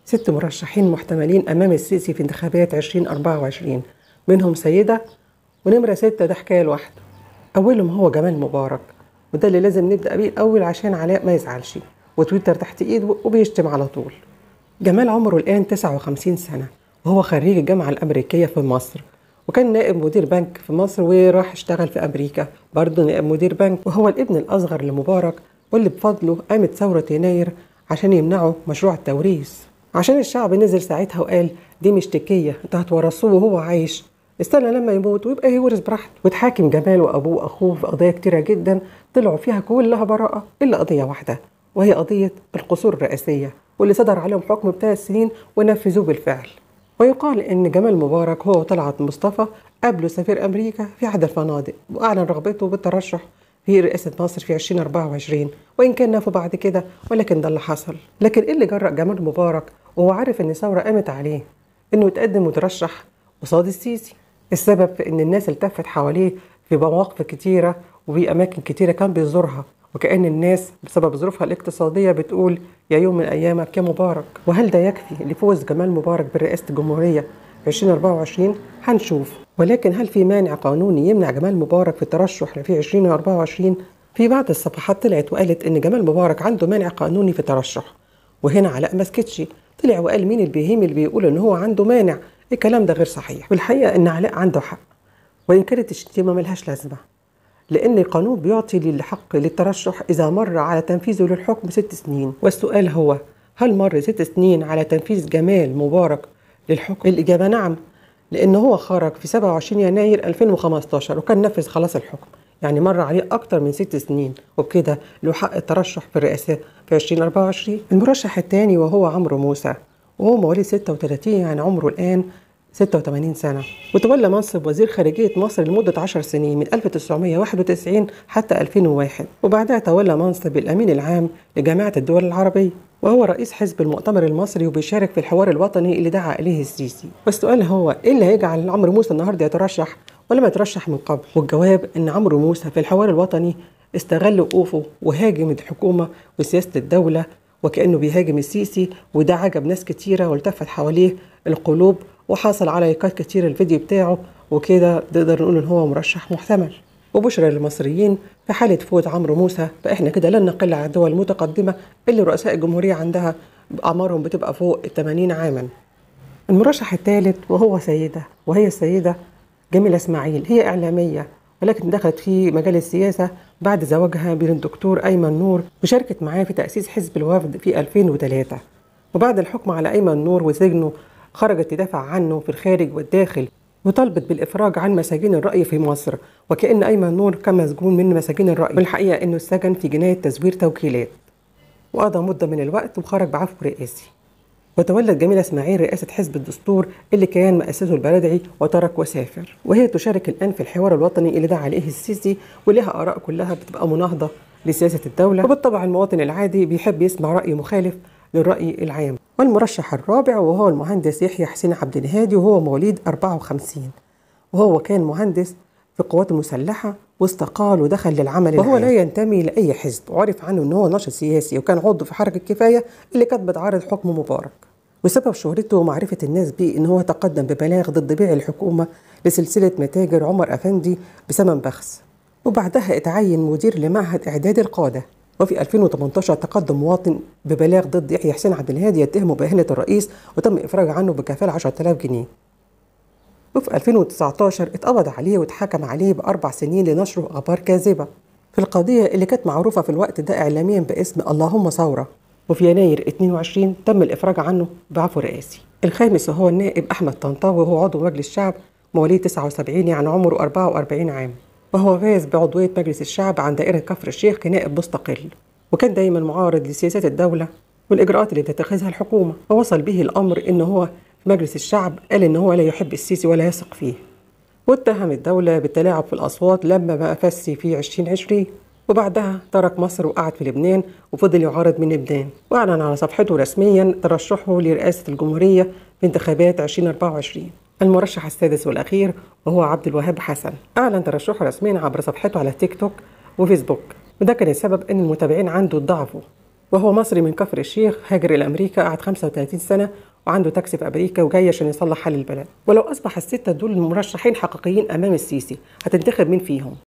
ست مرشحين محتملين أمام السيسي في انتخابات 2024 منهم سيدة ونمرة ستة ده حكاية لوحده أولهم هو جمال مبارك وده اللي لازم نبدأ بيه الأول عشان علاء ما يزعلش وتويتر تحت إيده وبيشتم على طول جمال عمره الآن 59 سنة وهو خريج الجامعة الأمريكية في مصر وكان نائب مدير بنك في مصر وراح اشتغل في أمريكا برضه نائب مدير بنك وهو الابن الأصغر لمبارك واللي بفضله قامت ثورة يناير عشان يمنعوا مشروع التوريث عشان الشعب نزل ساعتها وقال دي مش تكية انت هتورثوه وهو عايش استنى لما يموت ويبقى يورث براحته وتحاكم جمال وابوه واخوه في قضايا كتيره جدا طلعوا فيها كلها براءه الا قضيه واحده وهي قضيه القصور الرئاسيه واللي صدر عليهم حكم بثلاث سنين ونفذوه بالفعل ويقال ان جمال مبارك هو وطلعت مصطفى قابلوا سفير امريكا في احد الفنادق واعلن رغبته بالترشح في رئاسة مصر في 2024 وإن كان نافوا بعد كده ولكن ده اللي حصل لكن إيه اللي جرأ جمال مبارك وهو عارف إن ثورة قامت عليه إنه يتقدم وترشح قصاد السيسي السبب في إن الناس التفت حواليه في مواقف كتيرة وفي أماكن كتيرة كان بيزورها وكأن الناس بسبب ظروفها الاقتصادية بتقول يا يوم من أيامك يا مبارك وهل ده يكفي لفوز جمال مبارك برئاسة الجمهورية في 2024 هنشوف ولكن هل في مانع قانوني يمنع جمال مبارك في الترشح في 2024 في بعض الصفحات طلعت وقالت ان جمال مبارك عنده مانع قانوني في الترشح وهنا علاء مسكتش طلع وقال مين البهيم اللي بيقول ان هو عنده مانع الكلام ده غير صحيح والحقيقه ان علاء عنده حق وان كانت الشتيمه ملهاش لازمه لأن القانون بيعطي للحق للترشح إذا مر على تنفيذه للحكم ست سنين والسؤال هو هل مر ست سنين على تنفيذ جمال مبارك للحكم؟ الإجابة نعم لأن هو خرج في 27 يناير 2015 وكان نفذ خلاص الحكم يعني مر عليه أكتر من ست سنين وبكده له حق الترشح في الرئاسة في 2024 المرشح الثاني وهو عمرو موسى وهو مواليد 36 يعني عمره الآن 86 سنة وتولى منصب وزير خارجية مصر لمدة 10 سنين من 1991 حتى 2001 وبعدها تولى منصب الأمين العام لجامعة الدول العربية وهو رئيس حزب المؤتمر المصري وبيشارك في الحوار الوطني اللي دعا إليه السيسي والسؤال هو إيه اللي هيجعل عمرو موسى النهاردة يترشح ولا ما يترشح من قبل والجواب إن عمرو موسى في الحوار الوطني استغل وقوفه وهاجم الحكومة وسياسة الدولة وكأنه بيهاجم السيسي وده عجب ناس كتيرة والتفت حواليه القلوب وحصل على لايكات كتير الفيديو بتاعه وكده نقدر نقول ان هو مرشح محتمل وبشرى للمصريين في حالة فوز عمرو موسى فإحنا كده لن نقل عن الدول المتقدمة اللي رؤساء الجمهورية عندها أعمارهم بتبقى فوق ال 80 عاما. المرشح الثالث وهو سيدة وهي السيدة جميلة إسماعيل هي إعلامية ولكن دخلت في مجال السياسة بعد زواجها بين الدكتور أيمن نور وشاركت معاه في تأسيس حزب الوفد في 2003 وبعد الحكم على أيمن نور وسجنه خرجت تدافع عنه في الخارج والداخل وطلبت بالإفراج عن مساجين الرأي في مصر وكأن أيمن نور كان مسجون من مساجين الرأي والحقيقة أنه السجن في جناية تزوير توكيلات وقضى مدة من الوقت وخرج بعفو رئاسي وتولت جميلة إسماعيل رئاسة حزب الدستور اللي كان مؤسسه البلدعي وترك وسافر وهي تشارك الآن في الحوار الوطني اللي دعا عليه السيسي ولها آراء كلها بتبقى مناهضة لسياسة الدولة وبالطبع المواطن العادي بيحب يسمع رأي مخالف للرأي العام والمرشح الرابع وهو المهندس يحيى حسين عبد الهادي وهو مواليد 54 وهو كان مهندس في القوات المسلحة واستقال ودخل للعمل وهو لا ينتمي لأي حزب وعرف عنه أنه هو ناشط سياسي وكان عضو في حركة كفاية اللي كانت بتعارض حكم مبارك وسبب شهرته ومعرفة الناس بيه إن هو تقدم ببلاغ ضد بيع الحكومة لسلسلة متاجر عمر أفندي بثمن بخس وبعدها اتعين مدير لمعهد إعداد القادة وفي 2018 تقدم مواطن ببلاغ ضد يحيى حسين عبد الهادي يتهمه بإهانة الرئيس وتم إفراج عنه بكفالة 10000 جنيه وفي 2019 اتقبض عليه واتحكم عليه بأربع سنين لنشره أخبار كاذبة في القضية اللي كانت معروفة في الوقت ده إعلاميا باسم اللهم ثورة وفي يناير 22 تم الإفراج عنه بعفو رئاسي الخامس وهو النائب أحمد طنطاوي وهو عضو مجلس الشعب مواليد 79 يعني عمره 44 عام وهو فاز بعضوية مجلس الشعب عن دائرة كفر الشيخ كنائب مستقل وكان دايما معارض لسياسات الدولة والإجراءات اللي بتتخذها الحكومة ووصل به الأمر إن هو في مجلس الشعب قال إن هو لا يحب السيسي ولا يثق فيه واتهم الدولة بالتلاعب في الأصوات لما بقى فسي في 2020 وبعدها ترك مصر وقعد في لبنان وفضل يعارض من لبنان واعلن على صفحته رسميا ترشحه لرئاسه الجمهوريه في انتخابات 2024 المرشح السادس والاخير وهو عبد الوهاب حسن اعلن ترشحه رسميا عبر صفحته على تيك توك وفيسبوك وده كان السبب ان المتابعين عنده ضعفوا وهو مصري من كفر الشيخ هاجر إلى أمريكا قعد 35 سنة وعنده تاكسي في أمريكا وجاي عشان يصلح حال البلد ولو أصبح الستة دول مرشحين حقيقيين أمام السيسي هتنتخب مين فيهم؟